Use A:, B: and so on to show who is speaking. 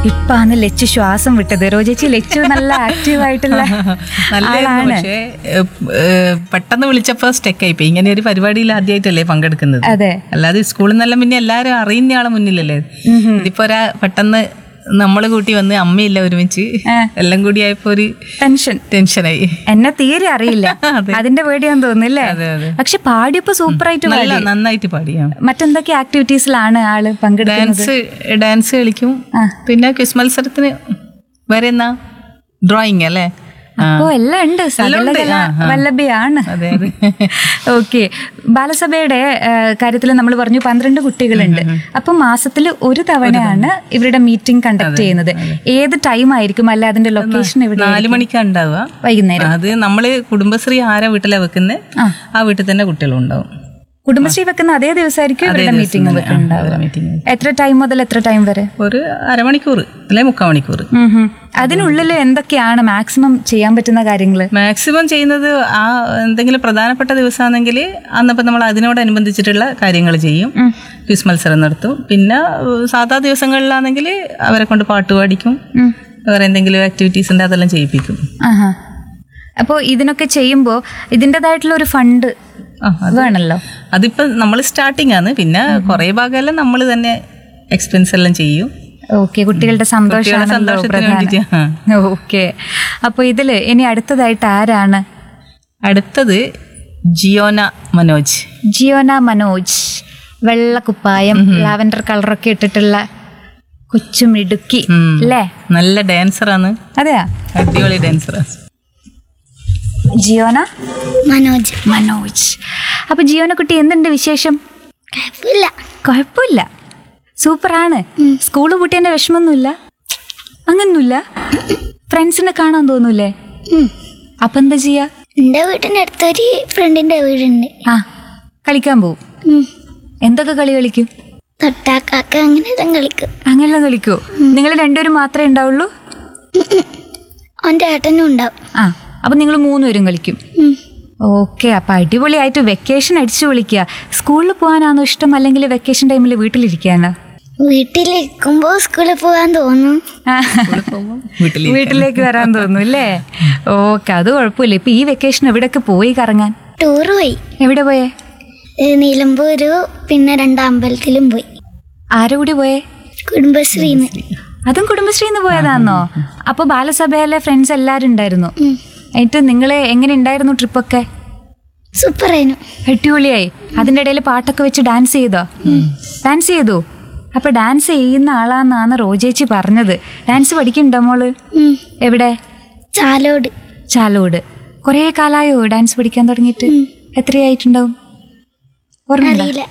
A: ഇപ്പാണ് ലച്ചു ശ്വാസം വിട്ടത് റോജേച്ചി ലച്ചു നല്ല ആക്റ്റീവ് ആയിട്ടുള്ള
B: നല്ലതായിരുന്നു
A: ആളാണ്
B: പക്ഷേ ഏ, ഏ, പെട്ടെന്ന് വിളിച്ചപ്പോ സ്റ്റെക്ക് ആയിപ്പോയി ഇങ്ങനെ ഒരു പരിപാടിയിൽ ആദ്യമായിട്ടല്ലേ പങ്കെടുക്കുന്നത്
A: അതെ
B: അല്ലാതെ സ്കൂളിൽ നിന്നെല്ലാം പിന്നെ എല്ലാരും അറിയുന്ന ആളെ മുന്നിലല്ലേ ഇതിപ്പോ ഒരാ പെട്ടെന്ന് നമ്മള് കൂട്ടി വന്ന് അമ്മയില്ല ഒരുമിച്ച് എല്ലാം കൂടി ആയപ്പോ ഒരു
A: ടെൻഷൻ
B: ടെൻഷനായി
A: എന്നെ തീരെ അറിയില്ല അതിന്റെ പേടിയാന്ന് തോന്നുന്നില്ലേ
B: അതെ, അതെ.
A: പക്ഷെ പാടിയപ്പോ സൂപ്പർ ആയിട്ട്
B: നല്ല
A: പാടി
B: നന്നായിട്ട് പാടിയാ
A: മറ്റെന്തൊക്കെ ആക്ടിവിറ്റീസിലാണ് ആള് പങ്കെടുക്കുന്നത്
B: ഡാൻസ് ഡാൻസ് കളിക്കും
A: ആ.
B: പിന്നെ ക്വിസ് മത്സരത്തിന് വേറെ എന്നാ ഡ്രോയിങ് അല്ലേ ആ.
A: അപ്പോ എല്ലാം ഉണ്ട് സകലകല
B: ആ, ആ.
A: വല്ലഭയാണ്
B: അതെ അതെ
A: ഓക്കെ ബാലസഭയുടെ കാര്യത്തിൽ നമ്മൾ പറഞ്ഞു പന്ത്രണ്ട് കുട്ടികളുണ്ട് അപ്പൊ മാസത്തിൽ ഒരു തവണയാണ് ഇവരുടെ മീറ്റിംഗ് കണ്ടക്ട് ചെയ്യുന്നത് ഏത് ടൈം ആയിരിക്കും അല്ല അതിന്റെ ലൊക്കേഷൻ എവിടെ
B: നാല് മണിക്കാ ഉണ്ടാവുക
A: വൈകുന്നേരം
B: അത് നമ്മള് കുടുംബശ്രീ ആരാ വീട്ടിലാ വെക്കുന്നത് ആ വീട്ടിൽ തന്നെ കുട്ടികളുണ്ടാവും
A: കുടുംബശ്രീ വെക്കുന്ന അതേ ദിവസമായിരിക്കും ഇവരുടെ മീറ്റിംഗ് വെക്കുന്നുണ്ടാവുക
B: മീറ്റിംഗ്
A: എത്ര ടൈം മുതൽ എത്ര ടൈം വരെ
B: ഒരു അരമണിക്കൂർ അല്ലെ മുക്കാൽ മണിക്കൂർ
A: ഉം ഹും. അതിനുള്ളിൽ എന്തൊക്കെയാണ് മാക്സിമം ചെയ്യാൻ പറ്റുന്ന കാര്യങ്ങള്
B: മാക്സിമം ചെയ്യുന്നത് ആ എന്തെങ്കിലും പ്രധാനപ്പെട്ട ദിവസമാണെങ്കിൽ അന്നപ്പം നമ്മൾ അതിനോടനുബന്ധിച്ചിട്ടുള്ള കാര്യങ്ങൾ ചെയ്യും ക്വിസ് മത്സരം നടത്തും പിന്നെ ഏഹ്, സാധാ ദിവസങ്ങളിലാണെങ്കിൽ അവരെ കൊണ്ട് പാട്ട് പാടിക്കും
A: ഉം.
B: വേറെ എന്തെങ്കിലും ആക്ടിവിറ്റീസ് ഉണ്ട് അതെല്ലാം ചെയ്യിപ്പിക്കും
A: ആഹാ അപ്പോൾ ഇതിനൊക്കെ ചെയ്യുമ്പോൾ ഇതിൻ്റെതായിട്ടുള്ള ഒരു ഫണ്ട്
B: ആ,
A: വേണമല്ലോ
B: അതിപ്പോ നമ്മൾ സ്റ്റാർട്ടിംഗ് ആണ് പിന്നെ കുറേ ഭാഗമെല്ലാം നമ്മൾ തന്നെ എക്സ്പെൻസ് എല്ലാം ചെയ്യും
A: ഓക്കെ കുട്ടികളുടെ സന്തോഷമാണല്ലോ
B: സന്തോഷത്തിന് വേണ്ടിയിട്ട് ആ.
A: പ്രധാനം ഓക്കെ അപ്പോൾ ഇതിൽ ഇനി അടുത്തതായിട്ട് ആരാണ്
B: അടുത്തത് ജിയോന മനോജ്
A: ജിയോന മനോജ് വെള്ള കുപ്പായം ലാവൻഡർ കളറൊക്കെ ഇട്ടിട്ടുള്ള കൊച്ചു മിടുക്കി
B: ഉം.
A: അല്ലേ
B: നല്ല ഡാൻസറാണ്
A: അതെയാ
B: അടിപൊളി ഡാൻസറാണ്
A: ജിയോന
C: മനോജ്
A: മനോജ് അപ്പൊ ജിയോന കുട്ടി എന്തുണ്ട് വിശേഷം
C: കുഴപ്പമില്ല
A: കുഴപ്പമില്ല സൂപ്പറാണ് സ്കൂള് പൂട്ടിയതിന്റെ വിഷമൊന്നുമില്ല അങ്ങനൊന്നുമില്ല ഫ്രണ്ട്സിനെ കാണാൻ തോന്നൂലേ അപ്പൊ എന്താ ചെയ്യാ
C: എൻ്റെ വീടിൻ്റെ അടുത്തൊരു ഫ്രണ്ടിൻ്റെ വീടുണ്ട്
A: ആ കളിക്കാൻ പോവും
C: ഉം.
A: എന്തൊക്കെ കളി കളിക്കും
C: തൊട്ടാക്കാക്ക അങ്ങനെ ഇതും കളിക്കും
A: അങ്ങനെ കളിക്കോ നിങ്ങൾ രണ്ടുപേരും മാത്രമേ ഉണ്ടാവുള്ളൂ
C: അവൻ്റെ ഏട്ടനും ഉണ്ടാവും
A: ആ അപ്പൊ നിങ്ങൾ മൂന്നുപേരും കളിക്കും
C: ഉം.
A: ഓക്കെ അപ്പൊ അടിപൊളിയായിട്ട് വെക്കേഷൻ അടിച്ചു വിളിക്കുക സ്കൂളിൽ പോകാനാണോ ഇഷ്ടം അല്ലെങ്കിൽ വെക്കേഷൻ ടൈമിൽ വീട്ടിലിരിക്കാനോ
C: വീട്ടിലിരിക്കുമ്പോൾ സ്കൂളിൽ പോകാൻ തോന്നും
A: ആ.
B: വീട്ടിൽ
A: വീട്ടിലേക്ക് വരാൻ തോന്നുന്നു അല്ലേ ഓക്കെ അത് കുഴപ്പമില്ല ഇപ്പൊ ഈ വെക്കേഷൻ എവിടെയൊക്കെ പോയി കറങ്ങാൻ
C: ടൂർ പോയി
A: എവിടെ പോയേ
C: ഏ, നിലമ്പൂര് പിന്നെ രണ്ട് അമ്പലത്തിലും പോയി
A: ആരെ കൂടി പോയേ
C: കുടുംബശ്രീന്ന്
A: അതും കുടുംബശ്രീന്ന് പോയതാന്നോ അപ്പൊ ബാലസഭയിലെ ഫ്രണ്ട്സ് എല്ലാരും ഉണ്ടായിരുന്നു
C: ഉം.
A: എന്നിട്ട് നിങ്ങള് എങ്ങനെ ഉണ്ടായിരുന്നു ട്രിപ്പൊക്കെ
C: സൂപ്പറായിരുന്നു
A: അടിപൊളിയായി അതിന്റെ ഇടയിൽ പാട്ടൊക്കെ വെച്ച് ഡാൻസ് ചെയ്തോ ഡാൻസ് ചെയ്തു അപ്പൊ ഡാൻസ് ചെയ്യുന്ന ആളാന്നാണ് റോജേച്ചി പറഞ്ഞത് ഡാൻസ് പഠിക്കണ്ടോ മോള്
C: ഉം.
A: എവിടെ
C: ചാലോട്
A: ചാലോട് കുറേ കാലായോ ഡാൻസ് പഠിക്കാൻ തുടങ്ങിയിട്ട് എത്രയായിട്ടുണ്ടാവും ഓർമ്മ
C: അറിയില്ല